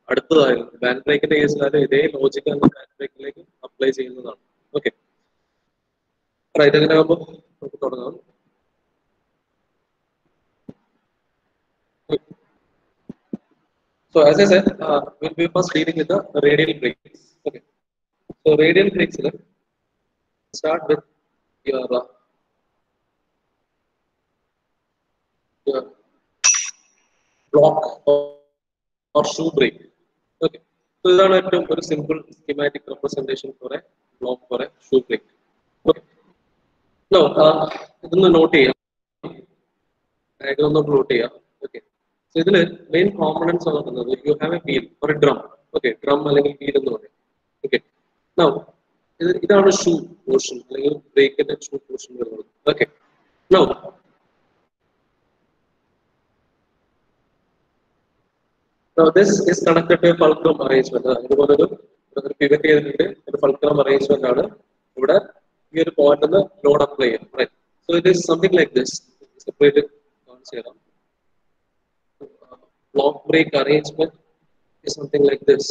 അടുത്തതായിരുന്നു band ബ്രേക്കിന്റെ കേസിലായാലും ഇതേ logic ആണ് band ബ്രേക്കിലേക്ക് അപ്ലൈ ചെയ്യുന്നതാണ് ഓക്കെ റൈറ്റ് അങ്ങനെ ആകുമ്പോൾ നമുക്ക് തുടങ്ങാം So as I said, uh, we'll be first dealing with the radial brakes. Okay. So radial brakes, let's start with your, uh, your block or, or shoe brake. Okay. So ഇതാണ് ഏറ്റവും ഒരു simple schematic representation for a block for a shoe brake okay now ഇതൊന്ന് note ചെയ്യാം diagram ഒന്ന് plot ചെയ്യാം okay so ഇതില് main components എന്ന് പറയുന്നത് യു ഹാവ് എ വീൽ ഒരു ഡ്രം ഓക്കെ ഡ്രം അല്ലെങ്കിൽ വീൽ എന്ന് പറയും ഓക്കെ നൗ ഇത് ഇതാണ് ഷൂ പോർഷൻ അല്ലെങ്കിൽ ബ്രേക്കിന്റെ ഷൂ പോർഷൻ വരുന്നത് okay now Now this is connected to a fulcrum arrangement. ഇതുപോലെ ഒരു ഒരു പിവറ്റ് ചെയ്തിട്ടുണ്ട് ഒരു fulcrum arrangement ആണ് ഇവിടെ ഈ ഒരു പോയിന്റ് ലോഡ് അപ്ലൈ ചെയ്യാം right so it is something like this separate കാണിച്ചു തരാം block brake arrangement is something like this.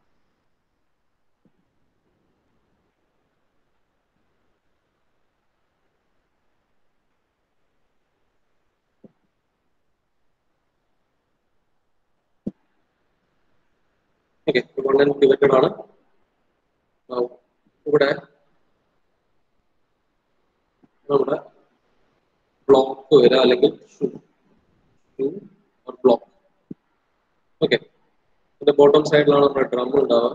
Okay, one and pivoted ആണ് Now, ഇവിടെ നമ്മുടെ ബ്ലോക്ക് വരാം അല്ലെങ്കിൽ shoe shoe or block okay ഇതിന്റെ ബോട്ടം സൈഡിലാണ് നമ്മുടെ ഡ്രം ഉണ്ടാവുക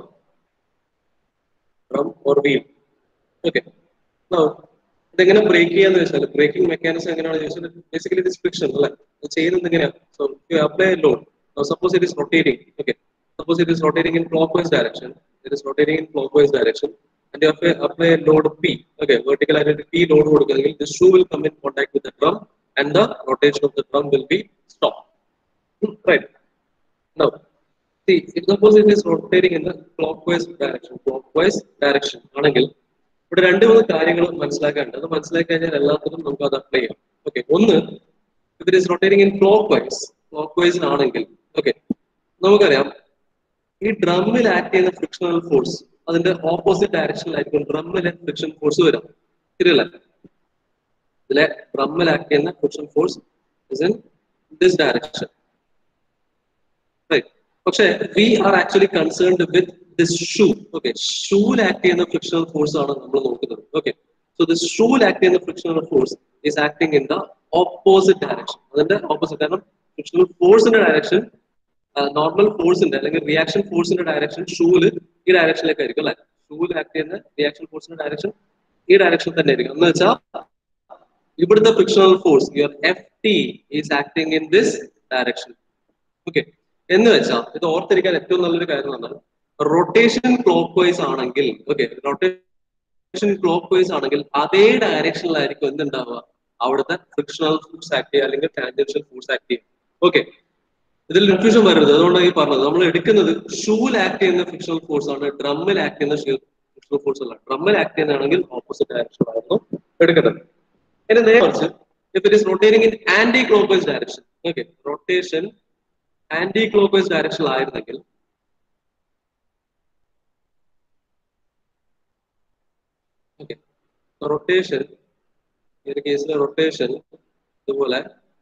ഡ്രം ഓർ വീൽ ഓക്കെ ഇതെങ്ങനെ ബ്രേക്ക് ചെയ്യാന്ന് വെച്ചാൽ ബ്രേക്കിംഗ് മെക്കാനിസം എങ്ങനെയാണെന്ന് ചോദിച്ചാൽ ബേസിക്കലി ഇത് ഫ്രിക്ഷൻ അല്ലെ ഇത് ചെയ്യുന്നത് എങ്ങനെയാണ് so you apply load suppose it is rotating okay suppose it is rotating in clock vice direction it is rotating in clock vice direction and apply apply load P okay vertical ആയിട്ട് P load കൊടുക്കുകയാണെങ്കിൽ the shoe will come in contact with the drum and the rotation of the drum will be stop right Now, see, if suppose it is rotating in the clockwise direction, clockwise direction ആണെങ്കിൽ ഇവിടെ രണ്ട് മൂന്ന് കാര്യങ്ങൾ മനസ്സിലാക്കാനുണ്ട് അത് മനസ്സിലാക്കി കഴിഞ്ഞാൽ എല്ലാത്തിനും നമുക്ക് അത് അപ്ലൈ ചെയ്യാം ഓക്കെ ഒന്ന് if it is rotating in clockwise clockwise ആണെങ്കിൽ ഓക്കെ നമുക്കറിയാം ഈ ഡ്രമ്മിൽ ആക്ട് ചെയ്യുന്ന ഫ്രിക്ഷണൽ ഫോഴ്സ് അതിന്റെ ഓപ്പോസിറ്റ് ഡയറക്ഷനിലായിരിക്കും ഡ്രമ്മിലെ ഫ്രിക്ഷൻ ഫോഴ്സ് വരാം ശരിയല്ലേ ഇതിലെ ഡ്രമ്മിൽ ആക്ട് ചെയ്യുന്ന friction force is in this direction പക്ഷേ we are actually concerned with this shoe okay ഷൂൽ ആക്ട് ചെയ്യുന്ന ഫ്രിക്ഷണൽ ഫോഴ്സ് ആണ് നമ്മൾ നോക്കുന്നത് ഓക്കെ സോ ദിസ് ഷൂൽ ആക്ട് ചെയ്യുന്ന frictional force is acting in the opposite direction അതിന്റെ ഓപ്പോസിറ്റ് കാരണം ഫ്രിക്ഷണൽ ഫോഴ്സിന്റെ ഡയറക്ഷൻ നോർമൽ ഫോഴ്സിന്റെ അല്ലെങ്കിൽ റിയാക്ഷൻ ഫോഴ്സിന്റെ ഡയറക്ഷൻ ഷൂല് ഈ ഡയറക്ഷനിലേക്ക് ആയിരിക്കും അല്ലെ ഷൂൽ ആക്ട് ചെയ്യുന്ന റിയാക്ഷൻ ഫോഴ്സിന്റെ ഡയറക്ഷൻ ഈ ഡയറക്ഷൻ തന്നെ ആയിരിക്കും എന്ന് വെച്ചാൽ ഇവിടുത്തെ frictional force your F T is acting in this direction okay എന്ന് വെച്ചാൽ ഇത് ഓർത്തിരിക്കാൻ ഏറ്റവും നല്ലൊരു കാര്യം എന്താണ് റൊട്ടേഷൻ ക്ലോക്ക് വൈസ് ആണെങ്കിൽ ഓക്കെ റൊട്ടേഷൻ ക്ലോക്ക് വൈസ് ആണെങ്കിൽ അതേ ഡയറക്ഷനിലായിരിക്കും എന്തുണ്ടാവുക അവിടുത്തെ ഫ്രിക്ഷണൽ ഫോഴ്സ് ആക്ട് ചെയ്യുക അല്ലെങ്കിൽ ടാൻജൻഷ്യൽ ഫോഴ്സ് ആക്ട് ചെയ്യുക ഓക്കെ ഇതിൽ കൺഫ്യൂഷൻ വരരുത് അതുകൊണ്ടാണ് ഈ പറഞ്ഞത് നമ്മൾ എടുക്കുന്നത് ഷൂൽ ആക്ട് ചെയ്യുന്ന ഫ്രിക്ഷണൽ ഫോഴ്സ് ആണ് ഡ്രമ്മിൽ ആക്ട് ചെയ്യുന്ന ഫ്രിക്ഷണൽ ഫോഴ്സ് അല്ല ഡ്രമ്മിൽ ആക്ട് ചെയ്യുന്നതാണെങ്കിൽ ഓപ്പോസിറ്റ് ഡയറക്ഷൻ ആയിരുന്നു എടുക്കുന്നത് ഇനി നേരെ മറിച്ച് if it is rotating in anti clock vice direction okay rotation anti clock anticlockwise ഡയറക്ഷനിലായിരുന്നെങ്കിൽ ഓക്കെ റൊട്ടേഷൻ ഈ ഒരു കേസിൽ റൊട്ടേഷൻ ഇതുപോലെ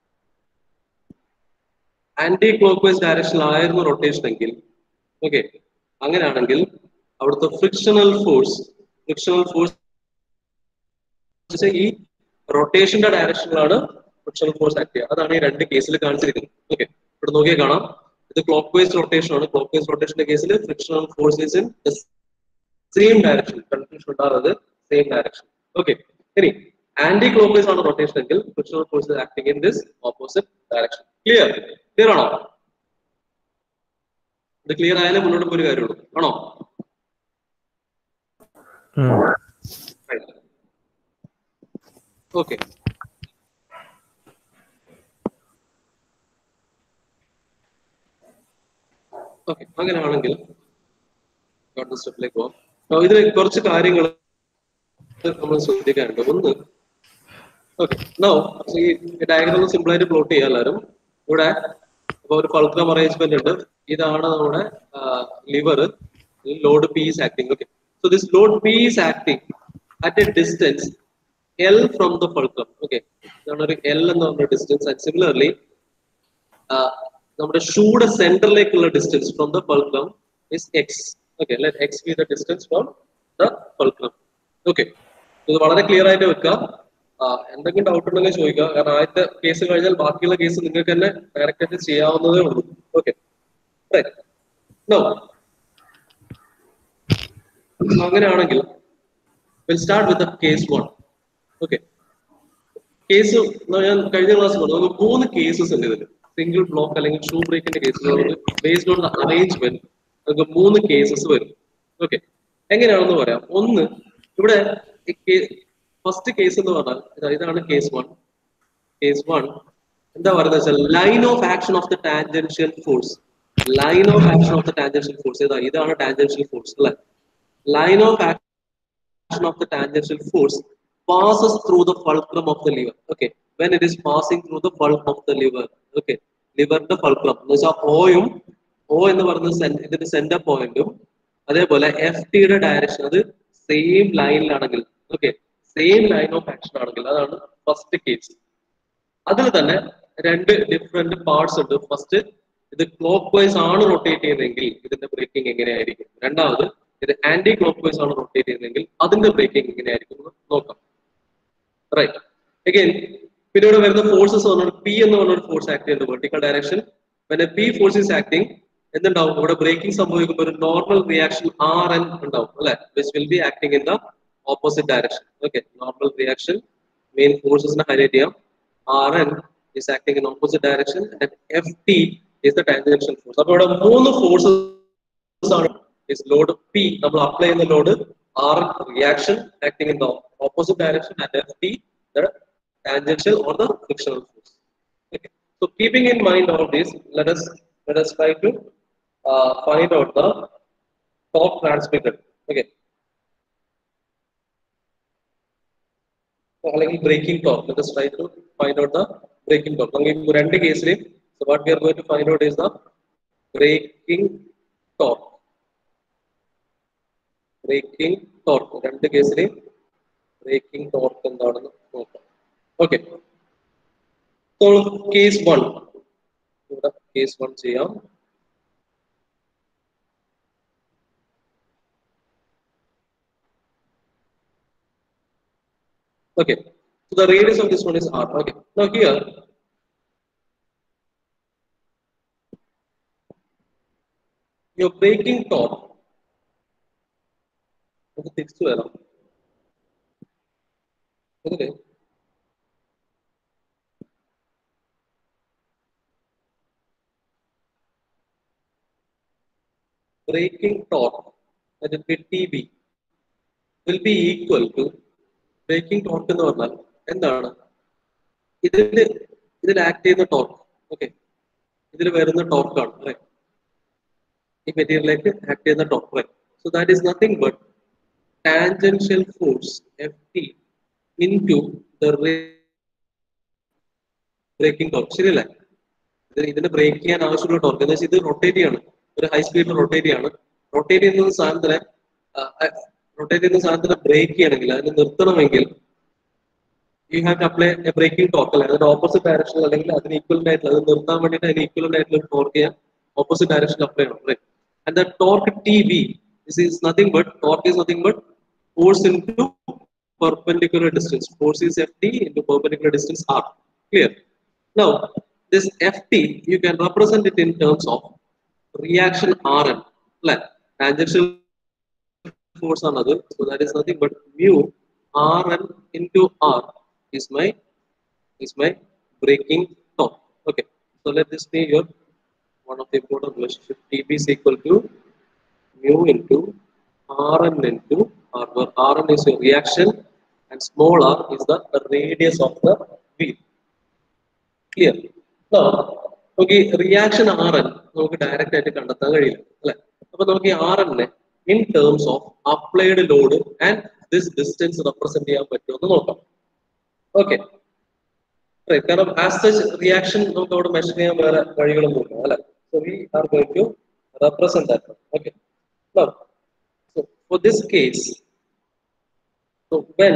ആന്റി ക്ലോക്ക് വൈസ് ഡയറക്ഷനിലായിരുന്നു റൊട്ടേഷൻ എങ്കിൽ ഓക്കെ അങ്ങനെയാണെങ്കിൽ അവിടുത്തെ ഫ്രിക്ഷണൽ ഫോഴ്സ് ഫ്രിക്ഷണൽ ഫോഴ്സ് ഈ റൊട്ടേഷന്റെ ഡയറക്ഷനിലാണ് ഫ്രിക്ഷണൽ ഫോഴ്സ് ആക്ട് ചെയ്യുക അതാണ് ഈ രണ്ട് കേസിൽ കാണിച്ചിരിക്കുന്നത് ഓക്കെ ഇവിടെ നോക്കിയാൽ കാണാം ഇത് ക്ലോക്ക് വൈസ് റൊട്ടേഷൻ ആണ് ക്ലോക്ക് വൈസ് റൊട്ടേഷന്റെ കേസിൽ frictional force is in same direction confusion ഉണ്ടാകുന്നത് സെയിം ഡയറക്ഷൻ ഓക്കെ ഇനി ആന്റി ക്ലോക്ക് വൈസ് ആണ് റൊട്ടേഷൻ എങ്കിൽ frictional force acting in this opposite direction clear clear ആണോ ഇത് ക്ലിയർ ആയാലേ മുന്നോട്ട് പോയി കാര്യമുള്ളൂ ആണോ ഓക്കെ ഓക്കെ അങ്ങനെയാണെങ്കിൽ സ്റ്റെപ്പിലേക്ക് പോവാം ഇതിൽ കുറച്ച് കാര്യങ്ങൾ നമ്മൾ ശ്രദ്ധിക്കാനുണ്ട് ഒന്ന് ഓക്കെ നോ ഈ ഡയഗ്രാം സിമ്പിൾ ആയിട്ട് പ്ലോട്ട് ചെയ്യാം എല്ലാവരും ഇവിടെ അപ്പൊ ഒരു ഫൾക്രം അറേഞ്ച്മെന്റ് ഉണ്ട് ഇതാണ് നമ്മുടെ liver, load P is acting. Okay. So this load P is acting at a distance L from the fulcrum. Okay. ഇതാണ് ഒരു L എന്ന് പറഞ്ഞ ഡിസ്റ്റൻസ് ആൻഡ് സിമിലർലി നമ്മുടെ ഷൂയുടെ സെന്ററിലേക്കുള്ള distance from the fulcrum is X okay let X be the distance from the fulcrum okay ഇത് വളരെ clear ആയിട്ട് വെക്കുക ആ, എന്തെങ്കിലും ഡൗട്ട് ഉണ്ടെങ്കിൽ ചോദിക്കുക കാരണം ആദ്യത്തെ കേസ് കഴിഞ്ഞാൽ ബാക്കിയുള്ള കേസ് നിങ്ങൾക്ക് തന്നെ ഡയറക്റ്റ് ആയിട്ട് ചെയ്യാവുന്നതേ ഉള്ളൂ ഓക്കെ നോ അങ്ങനെയാണെങ്കിൽ will start with case one okay case ഞാൻ കഴിഞ്ഞ ക്ലാസ് പറഞ്ഞു നമുക്ക് മൂന്ന് കേസസ് ഉണ്ട് ഇതിൽ സിംഗിൾ ബ്ലോക്ക് അല്ലെങ്കിൽ ഷൂ ബ്രേക്കിന്റെ കേസിൽ നമുക്ക് ബേസ്ഡ് ഓൺ ദ അറേഞ്ച്മെന്റ് നമുക്ക് മൂന്ന് കേസസ് വരും ഓക്കെ എങ്ങനെയാണെന്ന് പറയാം ഒന്ന് ഇവിടെ ഫസ്റ്റ് കേസ് എന്ന് പറഞ്ഞാൽ ഇതാ, ഇതാണ് കേസ് വൺ കേസ് വൺ എന്താ പറയുന്നത് വെച്ചാൽ line of action of the tangential force line of action of the tangential force ഇതാ ഇതാണ് ടാൻജൻഷ്യൽ ഫോഴ്സ് അല്ലെ line of action of the tangential force passes through the fulcrum of the lever. Okay, when it is passing through the bulk of the lever. Okay, ലിവറിന്റെ fulcrum എന്ന് വെച്ചാൽ ഓയും ഓ എന്ന് പറയുന്ന cen- ഇതിന്റെ centre പോയിന്റും അതേപോലെ F ടിയുടെ ഡയറക്ഷൻ അത് സെയിം ലൈനിലാണെങ്കിൽ okay same line of action ആണെങ്കിൽ അതാണ് ഫസ്റ്റ് കേസ് അതിൽ തന്നെ രണ്ട് ഡിഫറെന്റ് പാർട്സ് ഉണ്ട് ഫസ്റ്റ് ഇത് ക്ലോക്ക് വൈസ് ആണ് റൊട്ടേറ്റ് ചെയ്യുന്നതെങ്കിൽ ഇതിന്റെ ബ്രേക്കിംഗ് എങ്ങനെയായിരിക്കും രണ്ടാമത് ഇത് ആന്റി ക്ലോക്ക് വൈസ് ആണ് റൊട്ടേറ്റ് ചെയ്യുന്നതെങ്കിൽ അതിന്റെ ബ്രേക്കിംഗ് എങ്ങനെയായിരിക്കും എന്ന് നോക്കാം റൈറ്റ് അഗൈൻ പിന്നെ ഇവിടെ വരുന്ന ഫോഴ്സസ് പറഞ്ഞാൽ പി എന്ന് പറഞ്ഞ ഒരു ഫോഴ്സ് ആക്ട് ചെയ്യുന്നുണ്ട് വെർട്ടിക്കൽ ഡയറക്ഷൻ പിന്നെ പി ഫോഴ്സ് ഈസ് ആക്ടിങ് എന്തുണ്ടാവും ഇവിടെ ബ്രേക്കിംഗ് സംഭവിക്കുമ്പോൾ ഒരു നോർമൽ റിയാക്ഷൻ ആർ എൻ ഉണ്ടാവും അല്ലെ which will be acting in the opposite direction okay normal reaction main ഫോഴ്സസിനെ ഹൈലൈറ്റ് ചെയ്യാം R N is acting in opposite direction and ft is the tangential force അപ്പോൾ ഇവിടെ മൂന്ന് forces ആണ് is load p നമ്മൾ apply ചെയ്യുന്ന load r reaction acting in the opposite direction and ft the tangential or the frictional force okay so keeping in mind all this let us let us try to uh, find out the torque transmitted okay അല്ലെങ്കിൽ braking torque let us try to find out the breaking torque നമുക്ക് ഈ രണ്ട് കേസിലും so what we are going to find out is the breaking torque breaking torque രണ്ട് കേസിലെയും breaking torque എന്താണെന്ന് നോക്കാം ഓക്കെ so case one ഇവിടെ കേസ് വൺ ചെയ്യാം Okay. So the radius of this one is r. Okay. Now here, your braking torque. നമുക്ക് തിരിച്ചു വരാം ഇതില് braking torque that will be TB will be equal to braking torque എന്ന് പറഞ്ഞാൽ എന്താണ് ഇതില് ഇതിൽ ആക്ട് ചെയ്യുന്ന ടോർക്ക് ഓക്കെ ഇതിൽ വരുന്ന ടോർക്കാണ് അല്ലെ ഈ മെറ്റീരിയലിലേക്ക് ആക്ട് ചെയ്യുന്ന torque right so that is nothing but tangential force F T into the braking torque ശരിയല്ലേ ഇത് ഇതിന് ബ്രേക്ക് ചെയ്യാൻ ആവശ്യമുള്ള ടോർക്ക് എന്ന് വെച്ചാൽ ഇത് റൊട്ടേറ്റ് ചെയ്യാണ് ഒരു ഹൈ സ്പീഡിൽ റൊട്ടേറ്റ് ചെയ്യാണ് റൊട്ടേറ്റ് ചെയ്യുന്ന സാധനത്തിനെ റൊട്ടേറ്റ് ചെയ്യുന്ന സാധനത്തിനെ ബ്രേക്ക് ചെയ്യണമെങ്കിൽ അതിനെ നിർത്തണമെങ്കിൽ you have to apply a braking torque അല്ലെ അതിന്റെ ഓപ്പോസിറ്റ് ഡയറക്ഷനിൽ അല്ലെങ്കിൽ അതിന് ഈക്വലന്റ് ആയിട്ടുള്ള അത് നിർത്താൻ വേണ്ടിയിട്ട് അതിന് ഈക്വലന്റ് ആയിട്ടുള്ള ഒരു ടോർക്ക് ചെയ്യാൻ ഓപ്പോസിറ്റ് ഡയറക്ഷനിൽ അപ്ലൈ ചെയ്യണം right and the torque T B this is nothing but torque is nothing but force into ടു perpendicular distance. Force is Ft into perpendicular distance R. Clear? Now, this Ft, you can represent it in terms of reaction Rn. Like, tangential force another. So that is nothing but mu Rn into R is my is my braking torque. Okay. So let this be your one of the important relationship. TB is equal to mu into Rn into R, where Rn is your reaction and small r is the, the radius of the wheel. Clear? Now, നമുക്ക് ഈ reaction R N നമുക്ക് direct ആയിട്ട് കണ്ടെത്താൻ കഴിയില്ല അല്ലെ അപ്പൊ നമുക്ക് ഈ ആർ എന്നെ in terms of applied load and this distance represent ചെയ്യാൻ പറ്റുമെന്ന് നോക്കാം ഓക്കെ കാരണം ആസ് സച്ച് റിയാക്ഷൻ നമുക്ക് അവിടെ മെഷർ ചെയ്യാൻ വേറെ വഴികളൊന്നുമില്ല അല്ലെ so we are going to represent that okay Now, so for this case, so when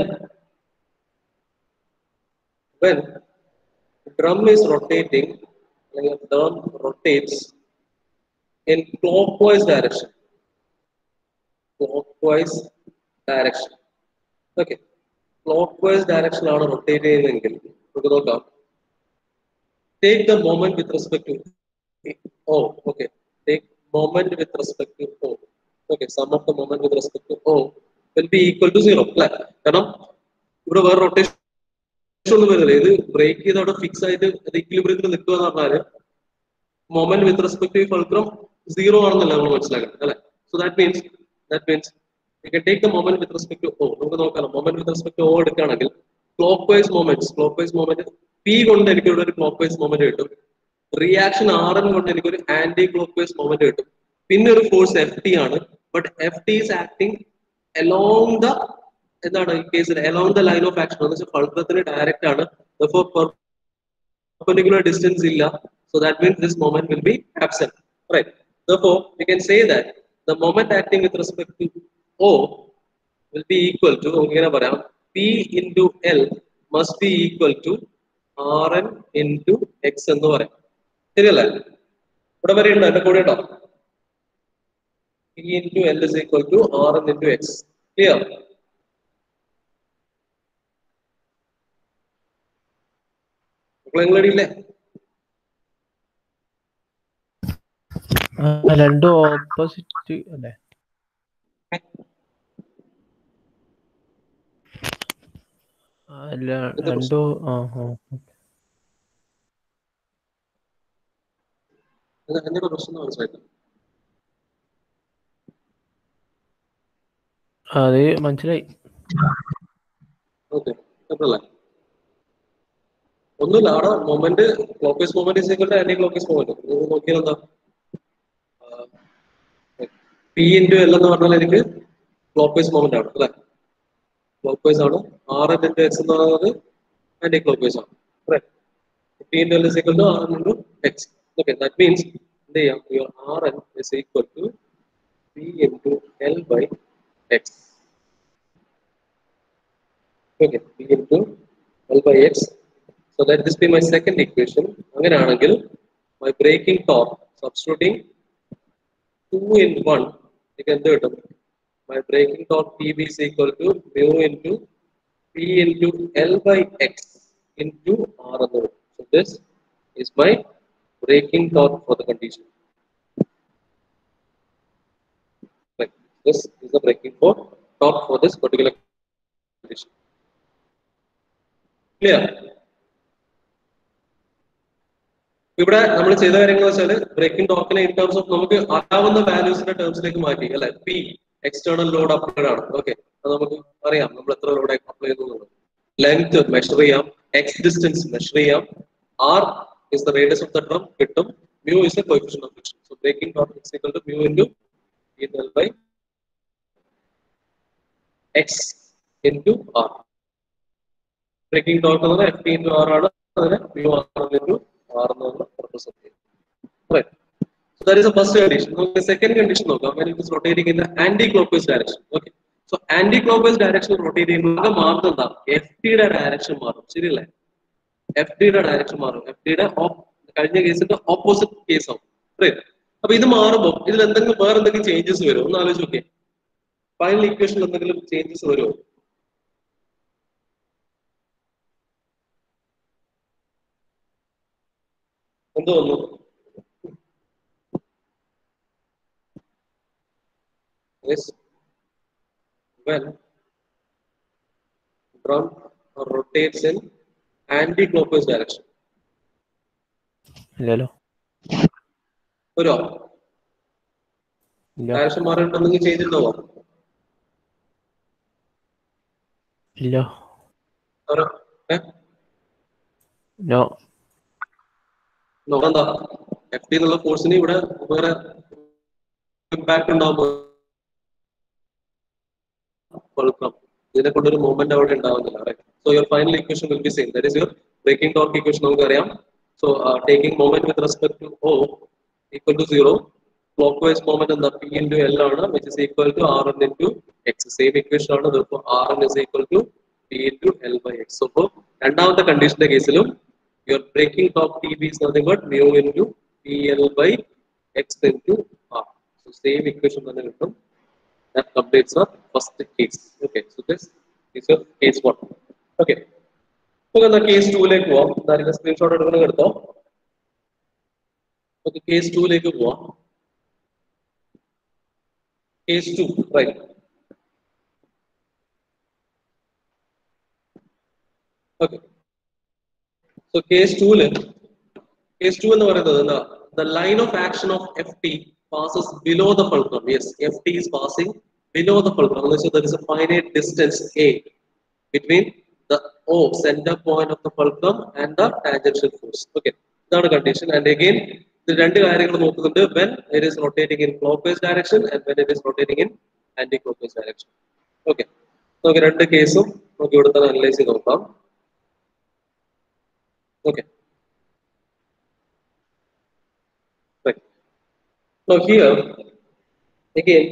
when drum is rotating, like a drum rotates in clockwise direction. Clockwise direction. Okay. Clockwise direction ആണ് rotate ചെയ്യുന്നതെങ്കിൽ നമുക്ക് നോക്കാം take the moment with respect to O. Okay. Take moment with respect to O. Okay. Sum of the moment with respect to O will be equal to zero. അല്ലേ കാരണം ഇവിടെ വേറെ rotation ഒന്നും വരുന്നില്ല ഇത് ബ്രേക്ക് ചെയ്ത് അവിടെ ഫിക്സ് ആയിട്ട് അത് ഇക്വിലിബ്രിയത്തിൽ നിൽക്കുക എന്ന് പറഞ്ഞാല് moment with respect to fulcrum zero ആണെന്നല്ല നമ്മൾ മനസ്സിലാക്കണം അല്ലെ so that means that means you can take the moment with respect to O നമുക്ക് നോക്കാം moment with respect to O എടുക്കുകയാണെങ്കിൽ clockwise moments clock vice moment P കൊണ്ട് എനിക്ക് ഇവിടെ ഒരു ക്ലോക്ക് വൈസ് മൊമെന്റ് കിട്ടും റിയാക്ഷൻ ആർ എൻ കൊണ്ട് എനിക്ക് ഒരു ആന്റി ക്ലോക്ക് വൈസ് മൊമെന്റ് കിട്ടും പിന്നെ ഒരു ഫോഴ്സ് എഫ് ടി ആണ് but F T is acting along the എന്താണ് ഈ കേസിൽ along the line of action എന്ന് വെച്ചാൽ ഫൾക്രത്തിന് ഡയറക്റ്റ് ആണ് perpendicular distance illa so that means this moment will be absent right therefore we can say that the moment acting with respect to o will be equal to ഇങ്ങനെ പറയാം p into l must be equal to rn into x എന്ന് പറയാം ശരിയല്ലേ ഇവിടെ വരെ ഉണ്ടോ എന്റെ കൂടെ ഉണ്ടോ p into l is equal to rn into x clear നിങ്ങളില്ലേ ആ, രണ്ടും ഓപ്പോസിറ്റ് അല്ലേ ആ, അല്ല എന്താ രണ്ടും ആ ആ എന്തൊക്കെ പ്രശ്നം മനസ്സിലായില്ല അത് മനസ്സിലായി ഓക്കെ കുഴപ്പമില്ല ഒന്നുമില്ല അവിടെ moment clock vice moment is equal to anti clock vice moment നിങ്ങൾ നോക്കിയാൽ എന്താ പി ഇൻറ്റു എൽ എന്ന് പറഞ്ഞാൽ എനിക്ക് ക്ലോക്ക് വൈസ് മൊമെന്റ് ആണ് അല്ലെ ക്ലോക്ക് വൈസ് ആണ് ആർ എൻ ഇൻറ്റു എക്സ് എന്ന് പറയുന്നത് ആന്റി ക്ലോക്ക് വൈസ് ആണ് P into L is equal to R N into X okay that means എന്ത് ചെയ്യാം your R N is equal to P into L by X okay p into l by x so let this be my second equation അങ്ങനെയാണെങ്കിൽ my breaking torque substituting 2 in 1 എനിക്ക് എന്ത് കിട്ടും my breaking torque pb is equal to mu into p into l by x into r എന്ന് കിട്ടും so this is my breaking torque for the condition right this is the breaking for torque for this particular condition clear ഇവിടെ നമ്മൾ ചെയ്ത കാര്യങ്ങൾ വെച്ചാൽ braking ടോക്കിനെ in terms of നമുക്ക് അറിയാവുന്ന വാല്യൂസിന്റെ ടേംസിലേക്ക് മാറ്റി അല്ലെ പി എക്സ്റ്റേണൽ ലോഡ് അപ്ലൈഡ് ആണ് ഓക്കെ അത് നമുക്ക് അറിയാം നമ്മൾ എത്ര ലോഡ് അപ്ലൈ ചെയ്യുന്നു ലെങ്ത് മെഷർ ചെയ്യാം എക്സ് ഡിസ്റ്റൻസ് മെഷർ ചെയ്യാം R is the radius of the drum കിട്ടും mu is the coefficient of friction so braking torque is equal to mu into E by X into R breaking torque എന്ന് പറഞ്ഞാൽ F P into R ആണ് അതിനെ mu R into R എന്ന് represent ചെയ്യും Right. So that is the first condition. നമുക്ക് second condition നോക്കാം when it is rotating in the anti-clockwise direction. Okay. So anti-clockwise direction rotate ചെയ്യുമ്പോൾ മാറുന്നത് എന്താ F ടിയുടെ ഡയറക്ഷൻ മാറും ശരിയല്ലേ എഫ് ഡിയുടെ ഡയറക്ഷൻ മാറും എഫ് ഡിയുടെ കഴിഞ്ഞ കേസിന്റെ ഓപ്പോസിറ്റ് കേസ് ആവും Right. അപ്പൊ ഇത് മാറുമ്പോൾ ഇതിൽ എന്തെങ്കിലും വേറെ എന്തെങ്കിലും ചേഞ്ചസ് വരുമോ ഒന്ന് ആലോചിച്ച് നോക്കിയേ ഫൈനൽ ഇക്വേഷനിൽ എന്തെങ്കിലും ചേഞ്ചസ് വരുമോ എന്ത് വന്നു Yes. When drum rotates in anti-clockwise direction. ഇല്ലല്ലോ ഒരു ഇല്ല ഡയറക്ഷൻ മാറിയിട്ട് എന്തെങ്കിലും ചെയ്തിട്ടുണ്ടാവോ ഇല്ല ഒരു ഏ നോ നോക്കണ്ട എഫ് ടി എന്നുള്ള ഫോഴ്സിന് ഇവിടെ വേറെ ഇമ്പാക്ട് ഉണ്ടാവുമ്പോൾ വെൽക്കം ഇതിനെ കൊണ്ടൊരു മൂവ്മെന്റ് അവിടെ ഉണ്ടാവുന്നില്ല so your final equation will be same that is your braking torque equation നമുക്കറിയാം so taking movement with respect to O equal to zero clock vice moment എന്താ പി ഇൻറ്റു എൽ ആണ് which is equal to R N into X same equation ആണ് ഇതിപ്പോ R N is equal to P into L by X അപ്പോൾ രണ്ടാമത്തെ കണ്ടീഷന്റെ കേസിലും your braking ടോപ്പ് T B is nothing but mu into P L by X into R so same equation തന്നെ കിട്ടും that completes our first case. Okay, so this is your case one. Okay. നമുക്ക് എന്താ case ടൂയിലേക്ക് പോവാം എന്തായാലും screenshot എടുക്കണം എടുത്തോ okay case ടൂയിലേക്ക് പോവാം case two right okay so case ടൂല് കേസ് ടു എന്ന് പറയുന്നത് എന്താ the line of action of F T passes below the fulcrum. Yes, FT is passing below the fulcrum. Let's say there is a finite distance A between the O center point of the fulcrum and the tangential force. Okay, ഇതാണ് condition. And again, ഇത് രണ്ട് കാര്യങ്ങൾ നോക്കുന്നുണ്ട് when it is rotating in clockwise direction and when it is rotating in anti-clockwise direction. Okay, നമുക്ക് രണ്ട് കേസും നമുക്ക് ഇവിടെ തന്നെ അനലൈസ് ചെയ്ത് നോക്കാം okay Right. Now here, again,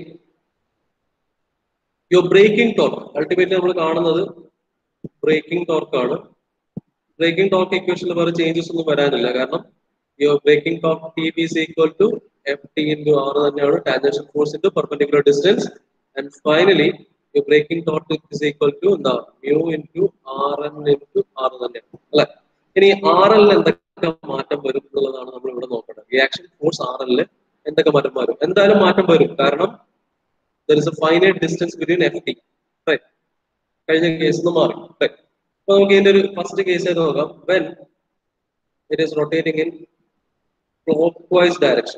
your braking torque, ultimately നമ്മൾ കാണുന്നത് ബ്രേക്കിംഗ് ടോർക്ക് ആണ് ബ്രേക്കിംഗ് ടോർക്ക് ഇക്വേഷനിൽ വേറെ ചേഞ്ചസ് ഒന്നും വരാനില്ല കാരണം your braking torque T B is equal to F T into R തന്നെയാണ് tangential force into perpendicular distance and finally your braking torque is equal to എന്താ mu into R N into R തന്നെയാണ് അല്ലെ ഇനി R എല്ലിൽ എന്തൊക്കെ മാറ്റം വരും എന്നുള്ളതാണ് നമ്മൾ ഇവിടെ നോക്കേണ്ടത് റിയാക്ഷൻ ഫോഴ്സ് ആർ എല്ലിൽ എന്തൊക്കെ മാറ്റം വരും എന്തായാലും മാറ്റം വരും കാരണം there is a finite distance between F T right കഴിഞ്ഞ കേസ് മാറി റൈറ്റ് അപ്പൊ നമുക്ക് ഇതിന്റെ ഒരു ഫസ്റ്റ് കേസ് ആയിട്ട് നോക്കാം when it is rotating in clock vice direction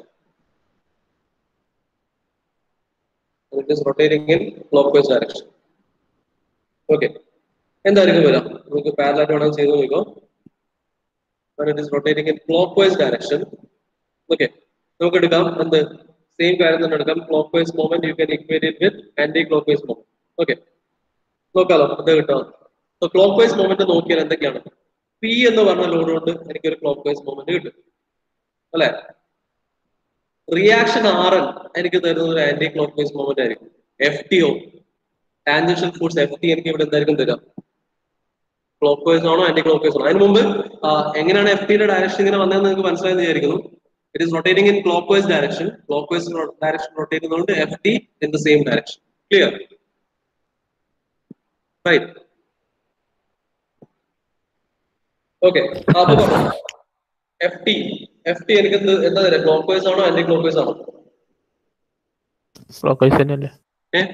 it is rotating in clock vice direction okay എന്തായിരിക്കും വരാം നമുക്ക് പാരലായിട്ട് വേണമെങ്കിൽ ചെയ്ത് നോക്കിക്കോ when it is rotating in clockwise direction okay നമുക്ക് എടുക്കാം എന്ത് സെയിം കാര്യം തന്നെ എടുക്കാം clock moment you can equate it with anti clock moment okay നോക്കാലോ അത് കിട്ടാം സോ ക്ലോക്ക് വൈസ് മൊമെന്റ് നോക്കിയാൽ എന്തൊക്കെയാണ് പി എന്ന് പറഞ്ഞ ലോഡ് കൊണ്ട് എനിക്കൊരു ക്ലോക്ക് വൈസ് മൊമെന്റ് കിട്ടും അല്ലെ റിയാക്ഷൻ ആർ എൻ എനിക്ക് തരുന്നത് ഒരു ആന്റി ക്ലോക്ക് വൈസ് മൊമെന്റ് ആയിരിക്കും F T O tangential force F T എനിക്ക് ഇവിടെ എന്തായിരിക്കും തരാം ക്ലോക്ക് വൈസ് ആണോ ആന്റി ക്ലോക്ക് വൈസ് ആണോ അതിന് മുമ്പ് ആ, എങ്ങനെയാണ് എഫ് ടിയുടെ ഡയറക്ഷൻ ഇങ്ങനെ വന്നതെന്ന് നിങ്ങൾക്ക് മനസ്സിലായെന്ന് വിചാരിക്കുന്നു it is rotating in clock vice direction clock vice direction rotate ചെയ്യുന്നതുകൊണ്ട് F T in the same direction clear right okay അപ്പൊ എഫ് ടി എഫ് ടി എനിക്ക് എന്ത് എന്താ തരാം ക്ലോക്ക് വൈസ് ആണോ ആന്റി ക്ലോക്ക് വൈസ് ആണോ ക്ലോക്ക് വൈസ് തന്നെയല്ലേ ഏഹ്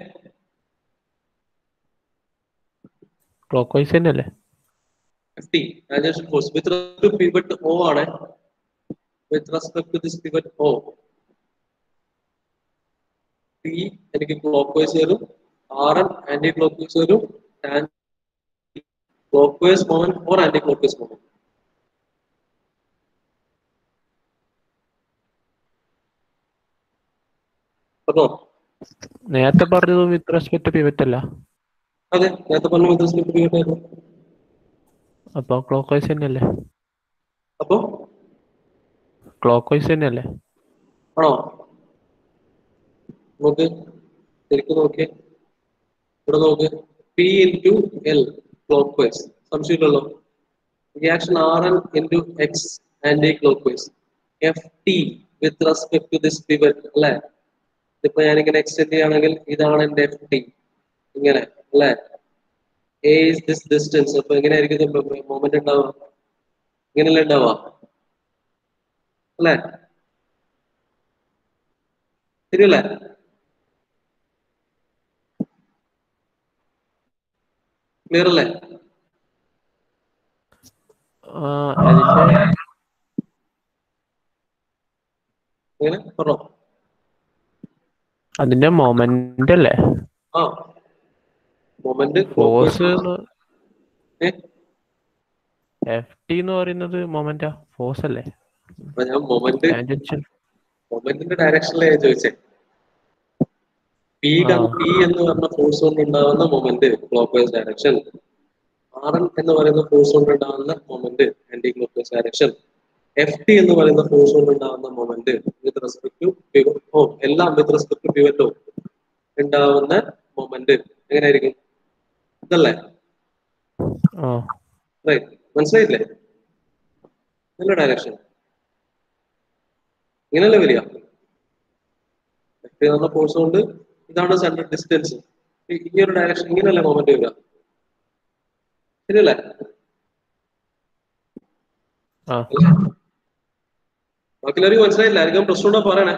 ക്ലോക്ക് വൈസ് തന്നെയല്ലേ F T tangential force with respect to pivot O ആണ് with respect to this pivot O T എനിക്ക് ക്ലോക്ക് വൈസ് വരും R N anti clock vice വരും clock vice moment or anti clock vice moment അപ്പോ നേരത്തെ പറഞ്ഞത് with respect pivot അല്ല അതെ നേരത്തെ പറഞ്ഞ വിത്ത് റെസ്പെക്ട് ടു പിവറ്റ് ആയിരുന്നു അപ്പൊ ക്ലോക്ക് വൈസ് തന്നെയല്ലേ അപ്പോ ക്ലോക്ക് വൈസ് തന്നെയല്ലേ ആണോ നോക്ക് ശരിക്കും നോക്കിയേ ഇവിടെ നോക്ക് P into L clockwise സംശയമില്ലല്ലോ reaction R N into X anti clock anticlockwise F T with respect to this pivot അല്ലെ ഇതിപ്പോ ഞാനിങ്ങനെ എക്സ്റ്റെൻഡ് ചെയ്യുകയാണെങ്കിൽ ഇതാണ് എന്റെ എഫ് ടി ഇങ്ങനെ അല്ലെ എ ഇസ് ദിസ് ഡിസ്റ്റൻസ് അപ്പൊ എങ്ങനെയായിരിക്കും മൊമെന്റ് ഉണ്ടാവുക ഇങ്ങനെയല്ലേ ഉണ്ടാവുക അല്ലേ ശരിയല്ലേ ക്ലിയർ അല്ലേ ആ, അതിന്റെ എങ്ങനെ പറഞ്ഞോ അതിന്റെ മൊമെന്റ് അല്ലേ ആ മൊമെന്റ് ഫോഴ്സ് ഏഹ് എഫ് ടി എന്ന് പറയുന്നത് മൊമെന്റാ ഫോഴ്സ് അല്ലേ അപ്പൊ ഞാൻ മൊമെന്റ് ടാൻജൻഷ്യൽ മൊമെന്റിന്റെ ഡയറക്ഷനിലെ ഞാൻ ചോദിച്ചേ പി ആ. പി എന്ന് പറഞ്ഞ ഫോഴ്സ് കൊണ്ട് ഉണ്ടാകുന്ന moment clock vice direction R N എന്ന് പറയുന്ന ഫോഴ്സ് കൊണ്ട് ഉണ്ടാകുന്ന moment anti clock vice direction F T എന്ന് പറയുന്ന ഫോഴ്സ് കൊണ്ട് ഉണ്ടാകുന്ന മൊമെന്റ് വിത്ത് റെസ്പെക്ട് ടു പിവറ്റോ എല്ലാം വിത്ത് റെസ്പെക്ട് ടു പിവറ്റോ ഉണ്ടാവുന്ന മൊമെന്റ് എങ്ങനെയായിരിക്കും ഇതല്ലേ ആ റൈറ്റ് മനസ്സിലായില്ലേ നല്ല ഡയറക്ഷൻ ഇങ്ങനല്ലേ വരിക എഫ് എന്ന ഫോഴ്സ് കൊണ്ട് ഇതാണ് സെൻട്രൽ ഡിസ്റ്റൻസ് ഈ ഒരു ഡയറക്ഷൻ ഇങ്ങനെയല്ലേ മൊമെന്റ് വരിക ശരിയല്ലേ ആ ബാക്കിയുള്ളവർക്ക് മനസ്സിലായില്ല ആയിരിക്കും പ്രശ്നം ഉണ്ടോ പറയണേ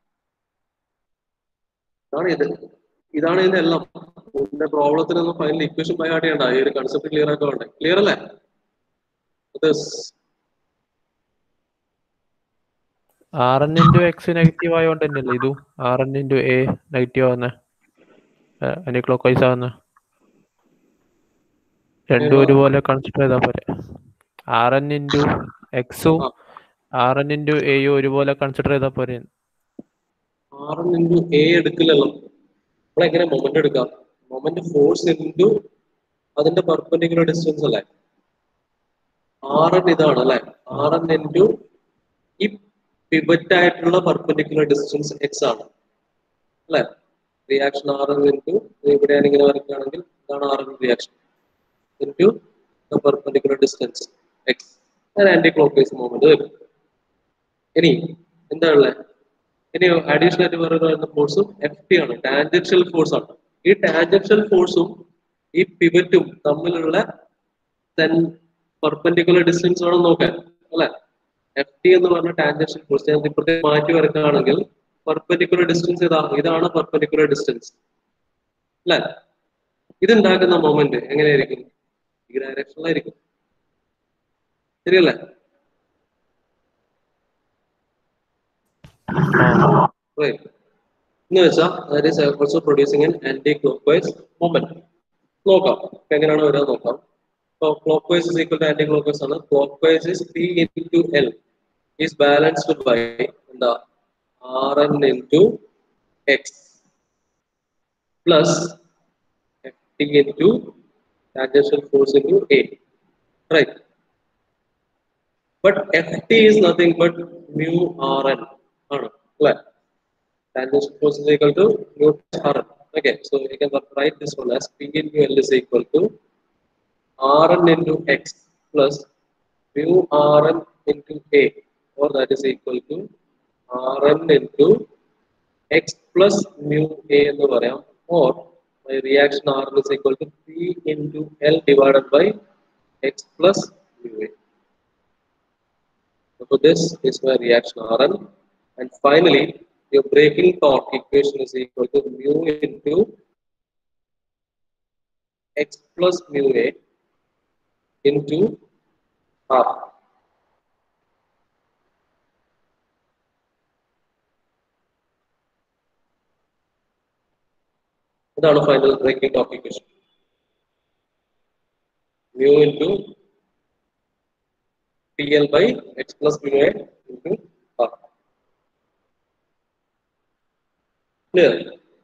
ഇതാണ് ഇത് ഇതാണ് ഇതിന്റെ എല്ലാം ഇതിന്റെ പ്രോബ്ലത്തിനൊന്നും ഫൈനൽ ഇക്വേഷൻ ബൈ ഹാർട്ട് ചെയ്യണ്ട ഈ ഒരു കൺസെപ്റ്റ് ക്ലിയർ ആക്കാൻ വേണ്ടേ ക്ലിയർ അല്ലേ This. R N into X negative ആയതുകൊണ്ട് തന്നെയല്ലേ ഇതും R N into A negative ആവുന്ന അനി ക്ലോക്ക് വൈസ് ആവുന്ന രണ്ടും ഏതാ? ഒരുപോലെ കൺസിഡർ ചെയ്താൽ പോരെ ആർ എൻ ഇൻറ്റു എക്സും ആ. ആർ എൻ ഇൻറ്റു എയും ഒരുപോലെ കൺസിഡർ ചെയ്താൽ പോരെ ആർ ഇൻറ്റു എ എടുക്കില്ലല്ലോ നമ്മൾ എങ്ങനെ മൊമെന്റ് എടുക്കാം മൊമെന്റ് ഫോഴ്സ് ഇൻറ്റു അതിന്റെ പെർപെൻഡിക്കുലർ ഡിസ്റ്റൻസ് അല്ലേ ആർ എൻ ഇതാണ് അല്ലെ ആർ എൻ ഇൻറ്റു ഈ പിവറ്റ് ആയിട്ടുള്ള പെർപെൻഡിക്കുലർ ഡിസ്റ്റൻസ് എക്സ് ആണ് അല്ലെ റിയാക്ഷൻ ആർ എൻ ഇൻറ്റു ഇവിടെയാണ് ഇങ്ങനെ വരയ്ക്കുകയാണെങ്കിൽ ഇതാണ് R N reaction into the perpendicular distance X anti clock anticlockwise movement വരും ഇനി എന്താ ഉള്ളത് ഇനി അഡീഷണൽ ആയിട്ട് വേറെ വരുന്ന ഫോഴ്സും എഫ് ടി ആണ് ടാൻജൻഷ്യൽ ഫോഴ്സ് ആണ് ഈ ടാൻജൻഷ്യൽ ഫോഴ്സും ഈ പിവറ്റും തമ്മിലുള്ള ടെൻ പെർപെൻഡിക്കുലർ ഡിസ്റ്റൻസ് വേണം നോക്കാൻ അല്ലെ എഫ് ടി എന്ന് പറഞ്ഞ ടാൻജൻഷ്യൽ ഫോഴ്സ് ഞാൻ ഇപ്പുറത്തെ മാറ്റി വരക്കുകയാണെങ്കിൽ പെർപെൻഡിക്കുലർ ഡിസ്റ്റൻസ് ഇതാ ഇതാണ് പെർപെൻഡിക്കുലർ ഡിസ്റ്റൻസ് അല്ലെ ഇതുണ്ടാക്കുന്ന മൊമെന്റ് എങ്ങനെയായിരിക്കും ഈ ഡയറക്ഷനിലായിരിക്കും ശരിയല്ലേ Right. എന്ന് വെച്ചാൽ that is also producing an anti-clockwise moment. നോക്കാം ഇപ്പൊ എങ്ങനെയാണ് വരിക നോക്കാം ഇപ്പൊ clockwise is equal to anti-clockwise ആണ് clockwise is P into L is balanced by എന്താ Rn into X plus Ft into tangential force into A. Right. But Ft is nothing but mu Rn ആണ് അല്ലേ tangential force is equal to mu Rn. Okay, so you can write this one as P into L is equal to Rn into X plus mu Rn into A, or that is equal to Rn into X plus mu A എന്ന് പറയാം or my reaction Rn is equal to P into L divided by X plus mu A. So this is my reaction Rn. And finally, your breaking torque equation is equal to mu into x plus mu a into r. ഇതാണ് final braking torque equation mu into pl by x plus mu a into r. Clear?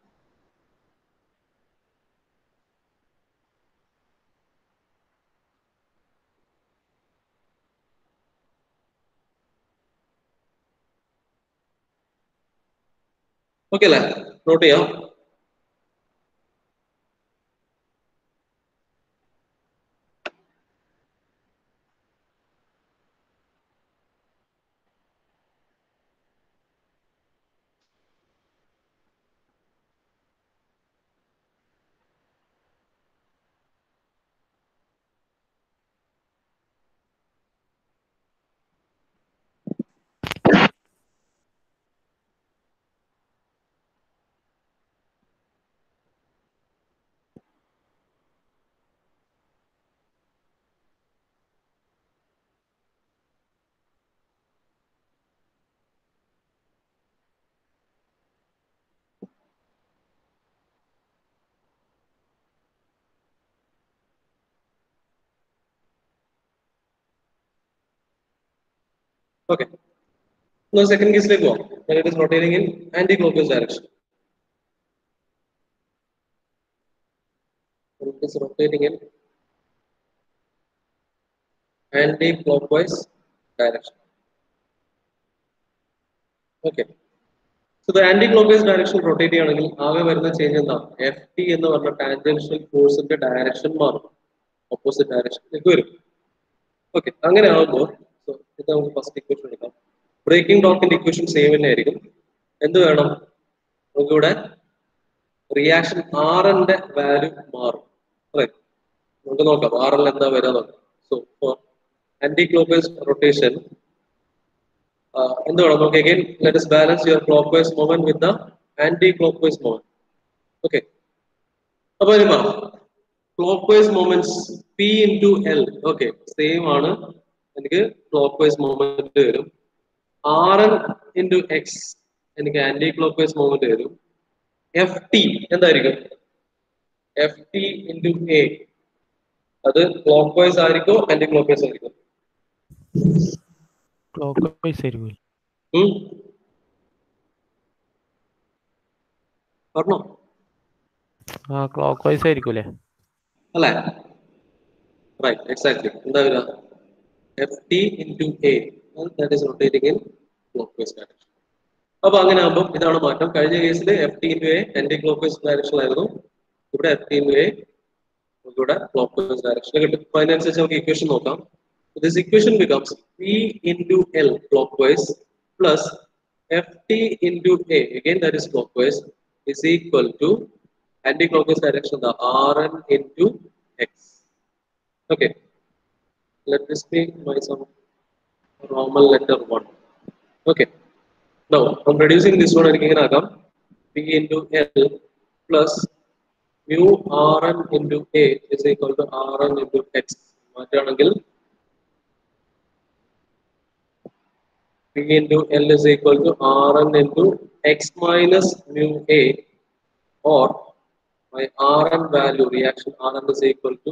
Okay അല്ലേ note ചെയ്യാം okay second കേസിലേക്ക് പോവാം when it is rotating in anti-clockwise direction when it is rotating in anti-clockwise direction okay so the anticlockwise direction rotate ചെയ്യുകയാണെങ്കിൽ ആകെ വരുന്ന change എന്താ F T എന്ന് പറഞ്ഞ ടാൻജൻഷ്യൽ ഫോഴ്സിന്റെ ഡയറക്ഷൻ മാറും ഓപ്പോസിറ്റ് ഡയറക്ഷനിലേക്ക് വരും ഓക്കെ അങ്ങനെ ആകുമ്പോൾ സോ ഇത് നമുക്ക് ഫസ്റ്റ് ഇക്വേഷൻ എടുക്കാം ബ്രേക്കിംഗ് ഡോക്കിന്റെ ഇക്വേഷൻ സെയിം തന്നെ ആയിരിക്കും എന്ത് വേണം നമുക്കിവിടെ റിയാക്ഷൻ ആർ എന്റെ വാല്യൂ മാറും Right. നമുക്ക് നോക്കാം ആർ എൽ എന്താ വരാൻ നോക്കാം so for anticlockwise rotation എന്ത് വേണം നമുക്ക് again let us balance your clock vice moment with the anti clock vice moment okay അപ്പൊ ഇനി clockwise moments P into L okay same ആണ് എനിക്ക് ക്ലോക്ക് വൈസ് മൊമെന്റ് വരും R N into X എനിക്ക് anti clock vice moment വരും F T എന്തായിരിക്കും F T into A അത് clockwise ആയിരിക്കോ ആന്റി ക്ലോക്ക് വൈസ് ആയിരിക്കും ക്ലോക്ക് വൈസ് ആയിരിക്കും ഉം? പറഞ്ഞോ ആ ക്ലോക്ക് വൈസ് ആയിരിക്കും അല്ലേ അല്ലേ റൈറ്റ് എക്സാക്ട്ലി എന്താ വരിക F T into A that is rotating in clock vice direction അപ്പൊ അങ്ങനെ ആകുമ്പോൾ ഇതാണ് മാറ്റം കഴിഞ്ഞ കേസിൽ F T into A anti clock vice direction ആയിരുന്നു ഇവിടെ എഫ് ടി ഇൻറ്റു എ ഇവിടെ ക്ലോക്ക് വൈസ് ഡയറക്ഷൻ കിട്ടും അപ്പൊ അതിനനുസരിച്ച് നമുക്ക് ഇക്വേഷൻ നോക്കാം this equation becomes P into L clockwise plus F T into A again that is clockwise is equal to anti-clockwise direction the Rn into x. Okay. Let this be my some Roman letter one. Okay. Now from reducing this one എനിക്ക് ഇങ്ങനെ ആക്കാം p into l plus mu Rn into a is equal to Rn into x. മാറ്റുകയാണെങ്കിൽ p into l is equal to Rn into x minus mu a or my Rn value reaction Rn is equal to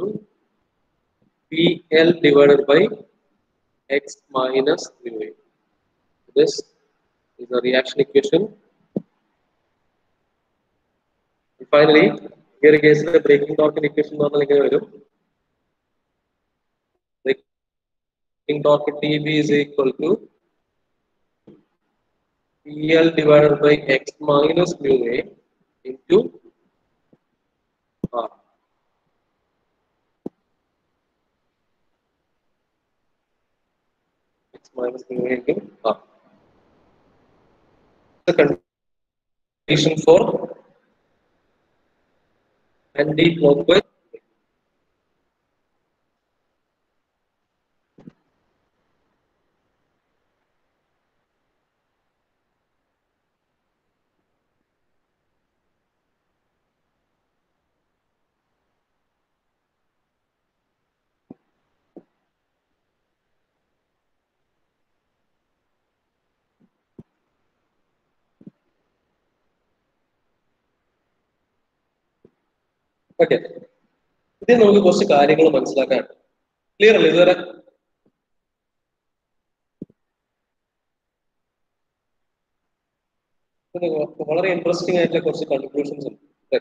PL divided by x minus mu a. This is the reaction equation. And finally, here case the breaking torque equation എന്ന് പറഞ്ഞാൽ ഇങ്ങനെ വരും breaking torque TB is equal to PL divided by x minus mu a into R. X minus mu a into R. The condition for anti-clockwise okay ഇതിൽ നമുക്ക് കുറച്ച് കാര്യങ്ങൾ മനസ്സിലാക്കാൻ clear അല്ലേ ഇതുവരെ ഇത് വളരെ ഇൻട്രസ്റ്റിംഗ് ആയിട്ടുള്ള കുറച്ച് കൺക്ലൂഷൻസ് ഉണ്ട് ല്ലേ?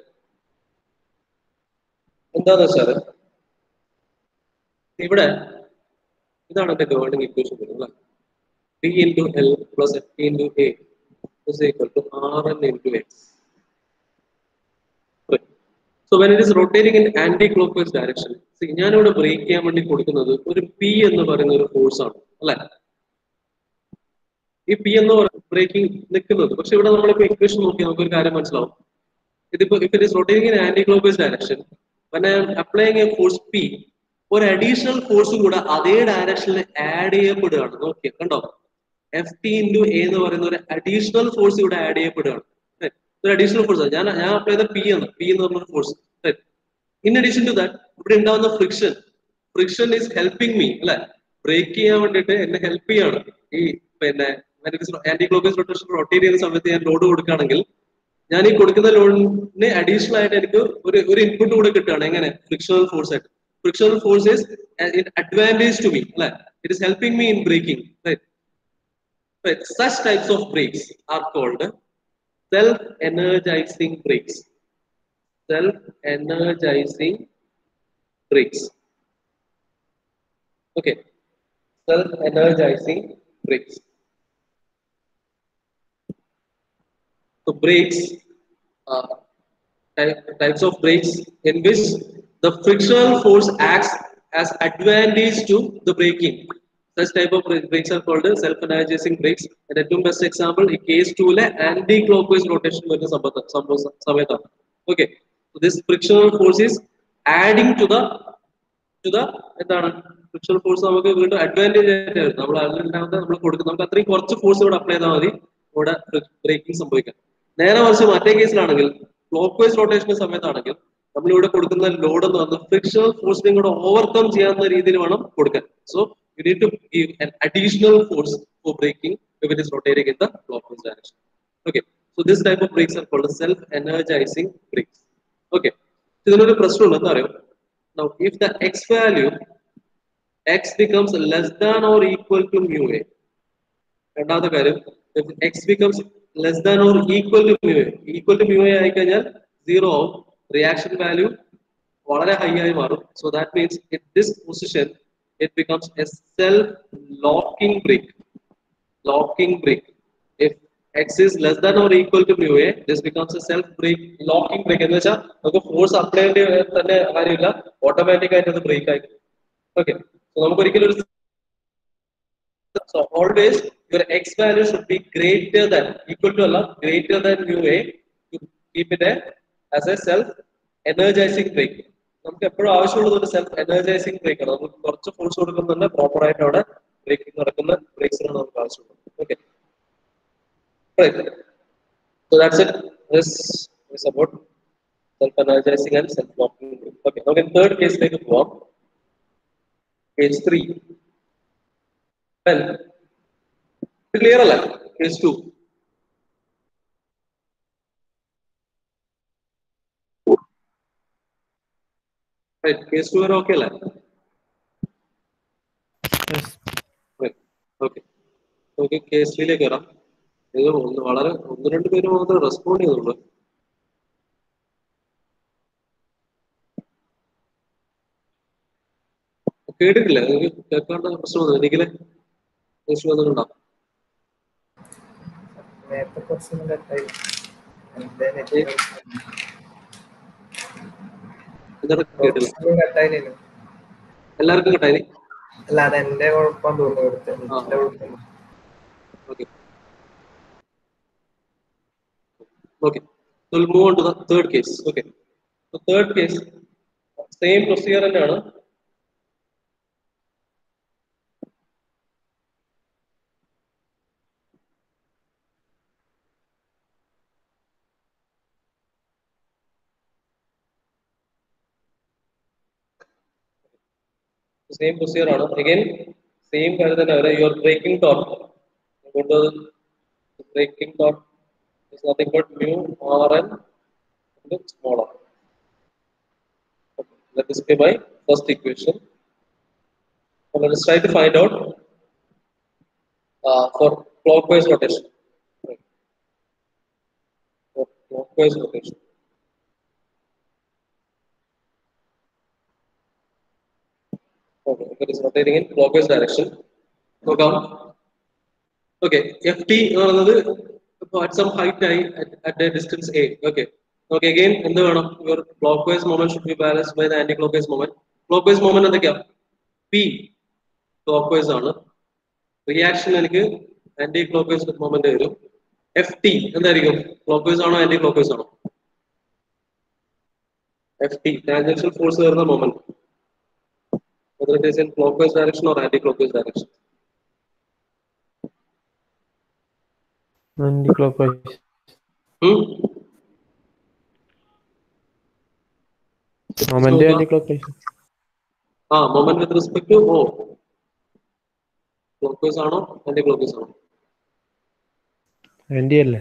എന്താന്ന് വെച്ചാല് ഇവിടെ ഇതാണ് എന്റെ ഗവേണിംഗ് ഇക്വേഷൻ വരുന്നത് P into L plus F T into A is equal to R N into X so when it is rotating in anticlockwise direction ഞാനിവിടെ ബ്രേക്ക് ചെയ്യാൻ വേണ്ടി കൊടുക്കുന്നത് ഒരു പി എന്ന് പറയുന്ന ഒരു ഫോഴ്സ് ആണ് അല്ലെ ഈ പി എന്ന് ബ്രേക്കിംഗ് നിൽക്കുന്നത് പക്ഷെ ഇവിടെ നമ്മളിപ്പോ ഇക്വേഷൻ നോക്കി നമുക്ക് ഒരു കാര്യം മനസ്സിലാവും ഇതിപ്പോ if it is rotating in anticlockwise direction when I applying a force P ഒരു അഡീഷണൽ ഫോഴ്സും കൂടെ അതേ ഡയറക്ഷനിൽ ആഡ് ചെയ്യപ്പെടുകയാണ് നോക്കിയ കണ്ടോ എഫ് ടി ഇൻറ്റു എ എന്ന് പറയുന്ന ഒരു അഡീഷണൽ ഫോഴ്സ് ഇവിടെ ആഡ് ചെയ്യപ്പെടുകയാണ് Right. ഒരു അഡീഷണൽ ഫോഴ്സ് ഞാൻ ഞാൻ അപ്ലൈ ചെയ്ത പി എന്ന് പി എന്ന് പറഞ്ഞ force in addition to that ഇവിടെ ഉണ്ടാകുന്ന friction friction is helping me അല്ലെ ബ്രേക്ക് ചെയ്യാൻ വേണ്ടിയിട്ട് എന്നെ ഹെൽപ്പ് ചെയ്യാണ് ഈ പിന്നെ ആന്റി ക്ലോക്കസ് റൊട്ടേഷൻ റൊട്ടേറ്റ് ചെയ്യുന്ന സമയത്ത് ഞാൻ ലോഡ് കൊടുക്കുകയാണെങ്കിൽ ഞാൻ ഈ കൊടുക്കുന്ന ലോഡിന് അഡീഷണൽ ആയിട്ട് എനിക്ക് ഒരു ഒരു ഇൻപുട്ട് കൂടെ കിട്ടുകയാണ് എങ്ങനെ ഫ്രിക്ഷണൽ ഫോഴ്സ് ആയിട്ട് frictional force is advantage to me അല്ലെ it is helping me in braking such types of brakes are called self-energizing brakes. Self-energizing brakes. Okay. Self-energizing brakes. the brakes, uh, type, types of brakes in which the frictional force acts as advantage to the braking. Such type of bra- brakes are called self-energizing brakes. And ഏറ്റവും best example ഈ case 2 ലെ anti clockwise rotation വരുന്ന സംഭവ സംഭവ സമയത്താണ്. Okay. So this frictional force is adding to the to the എന്താണ് frictional force നമുക്ക് വീണ്ടും അഡ്വാൻറ്റേജ് ആയിട്ട് വരും നമ്മൾ അതിലുണ്ടാകുന്നത് നമ്മൾ കൊടുക്കും നമുക്ക് അത്രയും കുറച്ച് ഫോഴ്സ് ഇവിടെ അപ്ലൈ ചെയ്താൽ മതി ഇവിടെ ബ്രേക്കിംഗ് സംഭവിക്കാം നേരെ മറിച്ച് മറ്റേ കേസിലാണെങ്കിൽ ക്ലോക്ക് വൈസ് റൊട്ടേഷന്റെ സമയത്താണെങ്കിൽ നമ്മൾ ഇവിടെ കൊടുക്കുന്ന ലോഡ് എന്ന് പറയുന്നത് ഫ്രിക്ഷണൽ ഫോഴ്സിനെ കൂടെ ഓവർകം ചെയ്യാവുന്ന രീതിയിൽ വേണം കൊടുക്കാൻ so you need to give an additional force for braking if it is rotating in the clockwise direction okay so this type of brakes are called self energizing brakes okay ഇതിനൊരു പ്രശ്നമുണ്ട് എന്താ അറിയോ now if the x value x becomes less than or equal to mu a രണ്ടാമത്തെ കാര്യം if x becomes less than or equal to mu a equal to mu a ആയി കഴിഞ്ഞാൽ zero ആവും reaction value വളരെ high ആയി മാറും so that means in this position it becomes a self locking brake locking brake if x is less than or equal to mu a this becomes a self break locking brake എന്ന് വെച്ചാൽ നമുക്ക് force apply ചെയ്യേണ്ട തന്നെ കാര്യമില്ല automatic ആയിട്ട് അത് break ആയി okay so നമുക്ക് ഒരിക്കലും ഒരു so always your x value should be greater than equal to Allah greater than mu a to keep it a, as a self energizing brake നമുക്ക് എപ്പോഴും ആവശ്യമുള്ളത് ഒരു സെൽഫ് എനർജൈസിങ് ബ്രേക്ക് ആണ് നമുക്ക് കുറച്ച് ഫോഴ്സ് കൊടുക്കുന്നുണ്ട് പ്രോപ്പർ ആയിട്ട് അവിടെ ബ്രേക്കിംഗ് നടക്കുന്ന ബ്രേക്സിനാണ് നമുക്ക് ആവശ്യമുള്ളത് okay Right. So that's it. This is about self-energizing and self-locking. Okay. Now in third case, take a walk. Case three. Well, clear അല്ല Case two. Right. Case two വരെ okay അല്ലേ Yes. Right. Okay. നമുക്ക് case ത്രീയിലേക്ക് വരാം ഇത് ഒന്ന് വളരെ ഒന്ന് രണ്ട് പേര് മാത്രമേ റെസ്പോണ്ട് ചെയ്തുള്ളൂ കേട്ടിട്ടില്ല നിങ്ങൾക്ക് കേൾക്കാണ്ട പ്രശ്നം വന്നു എനിക്കിലെ ഇഷ്യൂ വന്നിട്ടുണ്ടോ നേരത്തെ കുറച്ചൊന്നും കട്ടായി എന്നിട്ട് കേട്ടില്ല കട്ടായിരുന്നു എല്ലാവർക്കും കിട്ടായി അല്ല അത് എന്റെ കുഴപ്പം തോന്നുന്നു ഇവിടുത്തെ ആ. എന്റെ കുഴപ്പം Okay. Okay. So we'll move on to the third case. Okay. So third case, same procedure തന്നെയാണ് സെയിം പ്രൊസീജിയർ ആണ് അഗൈൻ സെയിം കാര്യം തന്നെ വരെ യുവർ ബ്രേക്കിംഗ് ടോർക്ക് കൊണ്ട് braking torque is nothing but mu r n into small r. Okay, let this be my first equation. So let us try to find out uh, for clockwise rotation. Right. For clockwise rotation. Okay, if it is rotating in clockwise direction. നോക്കാം okay F T എന്ന് പറയുന്നത് ഇപ്പോൾ at some height ആയി at a distance A okay okay again എന്ത് വേണം your clock vice moment should be balance by the anti clock vice moment clock vice moment എന്തൊക്കെയാ P clock vice ആണ് reaction എനിക്ക് anti clock vice moment വരും F T എന്തായിരിക്കും clock vice ആണോ anti clock vice ആണോ F T tangential force വരുന്ന moment whether it is in clockwise direction or anti-clockwise direction. Anti clock anticlockwise Hmm? Moment anti clock anticlockwise ആ moment with respect to O clockwise ആണോ anticlockwise ആണോ anti അല്ലേ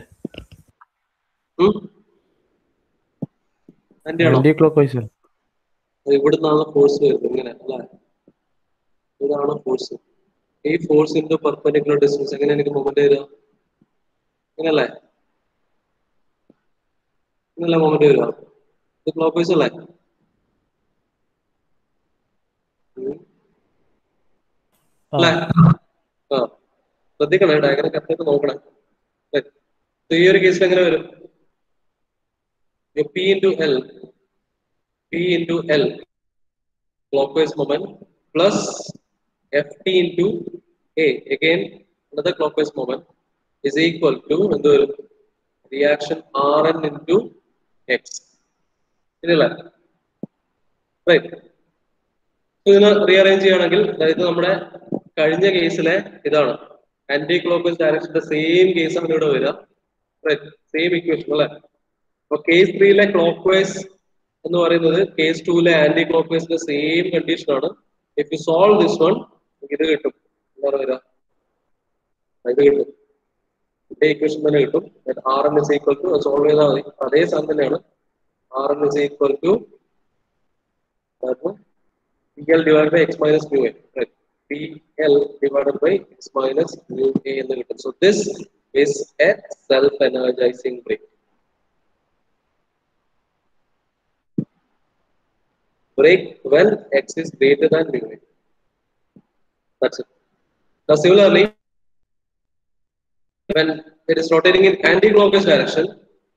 anti ആണോ anti clock anticlockwise ഇവിടുന്നാണ് force വരുന്നത് ഇങ്ങനെ അല്ലേ ഇതാണ് ഫോഴ്സ് ഈ ഫോഴ്സ് ഇൻറ്റു പെർപെൻഡിക്കുലർ ഡിസ്റ്റൻസ് എങ്ങനെ എനിക്ക് മൊമെന്റ് വരിക ഇങ്ങനല്ലേ ഇങ്ങനല്ലേ മൊമെന്റ് വരിക ഇത് ക്ലോക്ക് വൈസ് അല്ലേ ഉം. അല്ലേ ആ ശ്രദ്ധിക്കണേ ഡയഗ്രം കറക്റ്റായിട്ട് നോക്കണേ So, ഈ ഒരു കേസിൽ എങ്ങനെ വരും P into L P into L clockwise moment plus ft into a again another clockwise moment is equal to എന്ത് വരും reaction rn into x ഇതല്ലേ റൈറ്റ് ഇതിനെ റീഅറേഞ്ച് ചെയ്യുകയാണെങ്കിൽ അതായത് നമ്മുടെ കഴിഞ്ഞ കേസിലെ ഇതാണ് ആന്റി ക്ലോക്ക്വൈസ് ഡയറക്ഷന്റെ സെയിം കേസ് ആണ് ഇവിടെ വരിക റൈറ്റ് സെയിം ഇക്വേഷൻ അല്ലെ അപ്പൊ കേസ് ത്രീയിലെ ക്ലോക്ക്വൈസ് എന്ന് പറയുന്നത് കേസ് ടൂലെ ആന്റി ക്ലോക്ക്വൈസിന്റെ സെയിം കണ്ടീഷൻ ആണ് if you solve this one ഇത് കിട്ടും എന്താണ് വരിക ഇത് കിട്ടും ഇതേ ഇക്വേഷൻ തന്നെ കിട്ടും R N is equal to solve ചെയ്താൽ മതി അതേ സാധനം തന്നെയാണ് R N is equal to P L divide by X minus mu A P L divide by X minus mu A എന്ന് കിട്ടും so this is a self energising brake break when x is greater than mu a. That's it. Now similarly, when it is rotating in anti-clockwise direction,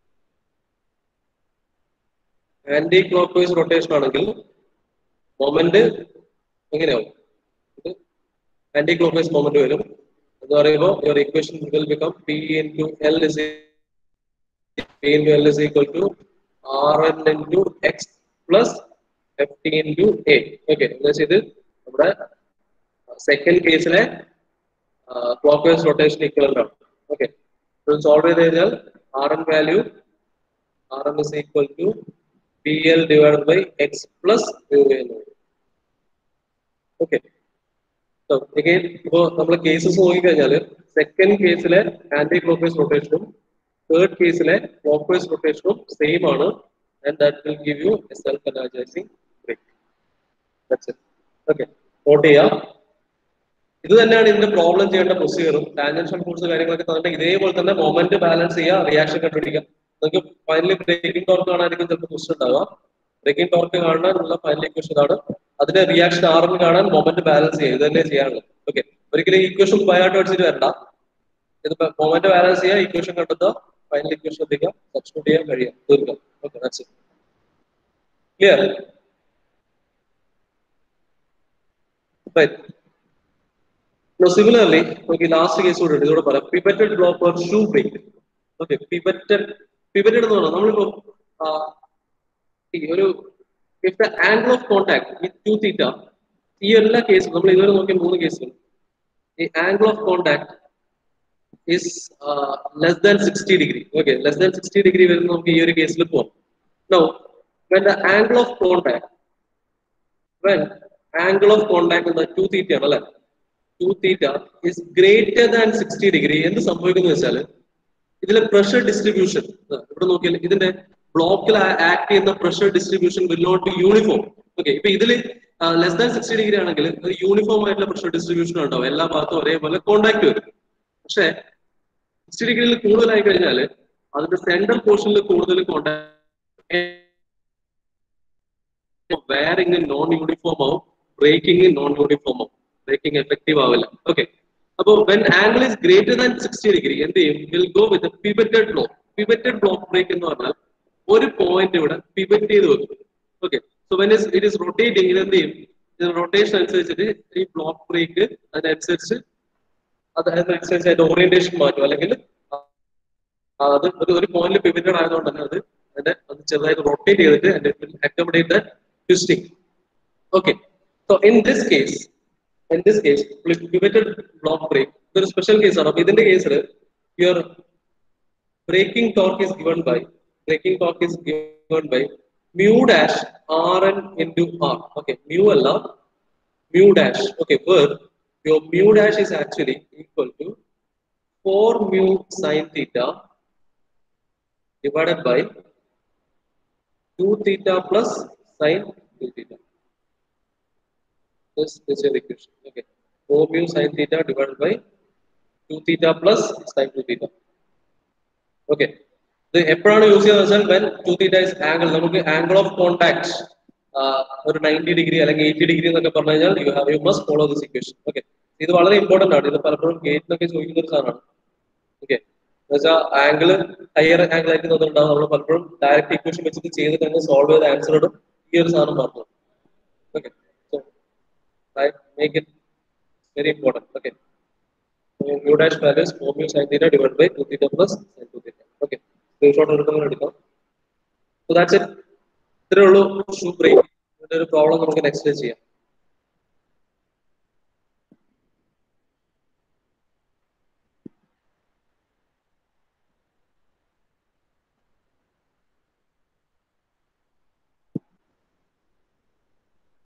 anti-clockwise rotation ആണെങ്കിൽ moment എങ്ങനെയാവും anticlockwise moment വരും എന്ന് പറയുമ്പോൾ your equation will become P into L is P into L is equal to R N into X plus F T into A okay എന്ന് വെച്ചാൽ ഇത് നമ്മുടെ second കേസിലെ ക്ലോക്ക് വൈസ് റൊട്ടേഷൻ ഇക്വലന്റ് ആണ് okay solve ചെയ്ത് കഴിഞ്ഞാൽ R N value R N is equal to P L divide by X plus U എന്ന് വരും ഓക്കെ അഗൈൻ ഇപ്പോ നമ്മൾ കേസസ് നോക്കിക്കഴിഞ്ഞാൽ സെക്കൻഡ് കേസിലെ ആന്റി ക്ലോക്ക് വൈസ് റൊട്ടേഷനും തേർഡ് കേസിലെ ക്ലോക്ക് വൈസ് റൊട്ടേഷനും സെയിം ആണ് and that will give you a self energising brake that's it okay note ചെയ്യാം ഇത് തന്നെയാണ് ഇതിന്റെ പ്രോബ്ലം ചെയ്യേണ്ട പ്രൊസീജിയറും ടാൻജൻഷ്യൽ ഫോഴ്സ് കാര്യങ്ങളൊക്കെ തന്നെ ഇതേപോലെ തന്നെ മൊമെന്റ് ബാലൻസ് ചെയ്യുക റിയാക്ഷൻ കണ്ടുപിടിക്കുക നിങ്ങൾക്ക് ഫൈനലി ബ്രേക്കിംഗ് ടോർക്ക് കാണാനായിരിക്കും ചിലപ്പോൾ ക്വസ്റ്റൻ ഉണ്ടാവുക ബ്രേക്കിംഗ് ടോർക്ക് കാണാനുള്ള ഫൈനൽ ഇക്വേഷൻ ഇതാണ് അതിന്റെ റിയാക്ഷൻ ആറിന് കാണാൻ മൊമെന്റ് ബാലൻസ് ചെയ്യുക ഇത് തന്നെ ചെയ്യാനുള്ളത് ഓക്കെ ഒരിക്കലും ഇക്വേഷൻ ബയാട്ട് അടിച്ചിട്ട് വരണ്ട ഇത് മൊമെന്റ് ബാലൻസ് ചെയ്യുക ഇക്വേഷൻ കണ്ടെത്തുക ഫൈനൽ ഇക്വേഷൻ എത്തിക്കുക സബ്സ്റ്റിറ്റ്യൂട്ട് ചെയ്യാൻ കഴിയുക തീർക്കുക okay that's it clear Right. Now, similarly, okay, last case കൂടെ ഉണ്ട് ഇതോടെ പറയാം pivoted block or shoe break. Okay, pivoted, pivoted എന്ന് പറഞ്ഞാൽ നമ്മളിപ്പോ ആ, ഈ ഒരു if the angle of contact with two theta ഈ എല്ലാ കേസും നമ്മൾ ഇതുവരെ നോക്കിയ മൂന്ന് കേസുകൾ ഈ angle of contact is uh, less than 60 degree. Okay, less than 60 degree വരുന്ന നമുക്ക് ഈ ഒരു കേസിൽ പോവാം. Now, when the angle of contact when angle of contact എന്ന ടു തീറ്റ ആണ് അല്ലെ two theta is greater than sixty degree എന്ത് സംഭവിക്കുന്നു വെച്ചാൽ ഇതിലെ പ്രഷർ ഡിസ്ട്രിബ്യൂഷൻ ഇവിടെ നോക്കിയാൽ ഇതിന്റെ ബ്ലോക്കിൽ ആക്ട് ചെയ്യുന്ന pressure distribution will not be uniform okay ഇപ്പൊ ഇതിൽ ലെസ് ദാൻ സിക്സ്റ്റി ഡിഗ്രി ആണെങ്കിൽ ഒരു യൂണിഫോം ആയിട്ടുള്ള പ്രഷർ ഡിസ്ട്രിബ്യൂഷൻ ഉണ്ടാവും എല്ലാ ഭാഗത്തും ഒരേപോലെ കോണ്ടാക്ട് വരും പക്ഷേ സിക്സ്റ്റി ഡിഗ്രിയിൽ കൂടുതലായി കഴിഞ്ഞാൽ അതിന്റെ സെന്റർ പോർഷനിൽ കൂടുതൽ കോണ്ടാക്ട് വേറിങ് നോൺ യൂണിഫോം ആവും ബ്രേക്കിംഗ് നോൺ യൂണിഫോം ആവും ബ്രേക്കിംഗ് എഫക്റ്റീവ് ആവില്ല ഓക്കെ അപ്പൊ when angle is greater than sixty degree എന്ത് ചെയ്യും will go with pivoted block pivoted block brake എന്ന് പറഞ്ഞാൽ ഒരു പോയിന്റ് ഇവിടെ പിവറ്റ് ചെയ്ത് വെക്കും okay so when is it is rotating ഇത് എന്ത് ചെയ്യും ഇത് റൊട്ടേഷൻ അനുസരിച്ചിട്ട് ഈ ബ്ലോക്ക് ബ്രേക്ക് അതിനനുസരിച്ച് അത് അതിനനുസരിച്ച് അതിന്റെ ഓറിയന്റേഷൻ മാറ്റും അല്ലെങ്കിൽ അത് ഒരു ഒരു പോയിന്റിൽ പിവറ്റഡ് ആയതുകൊണ്ട് തന്നെ അത് അതിന്റെ അത് ചെറുതായിട്ട് റൊട്ടേറ്റ് ചെയ്തിട്ട് accommodate the twisting. Okay. So in this case, in this case, pivoted block break, there is special case ആണ്. അപ്പൊ ഇതിന്റെ കേസിൽ your braking torque is given by braking torque is given by mu dash rn into r. Okay, mu അല്ല mu dash. Okay, where your mu dash is actually equal to 4 mu sin theta divided by 2 theta plus sin 2 theta. This is your equation. Okay. 4 mu sin theta divided by 2 theta plus sin 2 theta. Okay. ഇത് എപ്പോഴാണ് use ചെയ്യുന്നത് വെച്ചാൽ when two theta is angle നമുക്ക് angle of contact ഒരു ninety degree അല്ലെങ്കിൽ eighty degree എന്നൊക്കെ പറഞ്ഞു കഴിഞ്ഞാൽ you have you must follow this equation okay ഇത് വളരെ ഇമ്പോർട്ടന്റ് ആണ് ഇത് പലപ്പോഴും ഗേറ്റിനൊക്കെ ചോദിക്കുന്ന ഒരു സാധനമാണ് ഓക്കെ എന്നുവെച്ചാൽ ആംഗിൾ ഹയർ ആംഗിൾ ആയിട്ട് തോന്നുന്നുണ്ടാവും നമ്മൾ പലപ്പോഴും ഡയറക്റ്റ് ഇക്വേഷൻ വെച്ചിട്ട് ചെയ്തിട്ട് തന്നെ സോൾവ് ചെയ്ത ആൻസർ ഇടും ഈ ഒരു സാധനം മാത്രം okay so I make it very important okay new dash values for mu sine theta divide by two theta plus sine two theta okay screenshot എടുക്കുന്നവർ എടുക്കാം സോ ദാറ്റ്സ് ഇറ്റ് ഇത്രേ ഉള്ളൂ ഷൂ ബ്രേക്ക് ഇതിന്റെ ഒരു പ്രോബ്ലം നമുക്ക് next ചെയ്യാം